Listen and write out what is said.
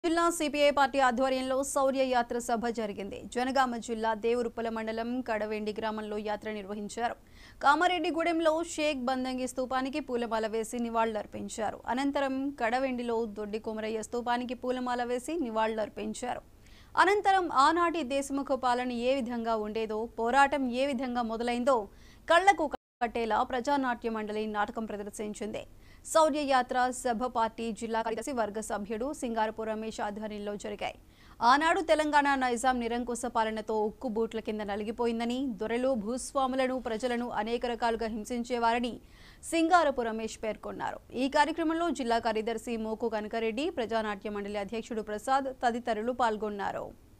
జిల్లా CPI party ఆధ్వర్యంలో శౌర్య యాత్ర సభ జరిగింది జనగామ జిల్లా దేవురుప్పల మండలం కడవెండి గ్రామంలో యాత్ర నిర్వహించారు కామారెడ్డిగూడెంలో షేక్ బందంగి స్తూపానికి పూలమాల వేసి నివాళులర్పించారు అనంతరం కడవెండిలో దొడ్డి కొమరయ్య స్తూపానికి పూలమాల వేసి నివాళులర్పించారు అనంతరం ఆనాటి దేశముఖ పాలన ఏ విధంగా ఉండేదో పోరాటం ఏ విధంగా మొదలైందో కళ్లకు కట్టేలా ప్రజానాట్య మండలి నాటకం ప్రదర్శించింది శౌర్య యాత్ర సభ పార్టీ జిల్లా కార్యదర్శి వర్గ సభ్యుడు సింగారపు రమేష్ ఆధ్వర్యంలో జరిగాయి ఆనాడు తెలంగాణ నైజాం నిరంకుశ పాలనతో ఉక్కు బూట్ల కింద నలిగిపోయిందని దొరలు భూస్వాములను ప్రజలను అనేక రకాలుగా హింసించేవారని సింగారపు రమేష్ పేర్కొన్నారు ఈ కార్యక్రమంలో జిల్లా కార్యదర్శి మోకు కనకరెడ్డి ప్రజానాట్య మండలి అధ్యక్షుడు ప్రసాద్ తదితరులు పాల్గొన్నారు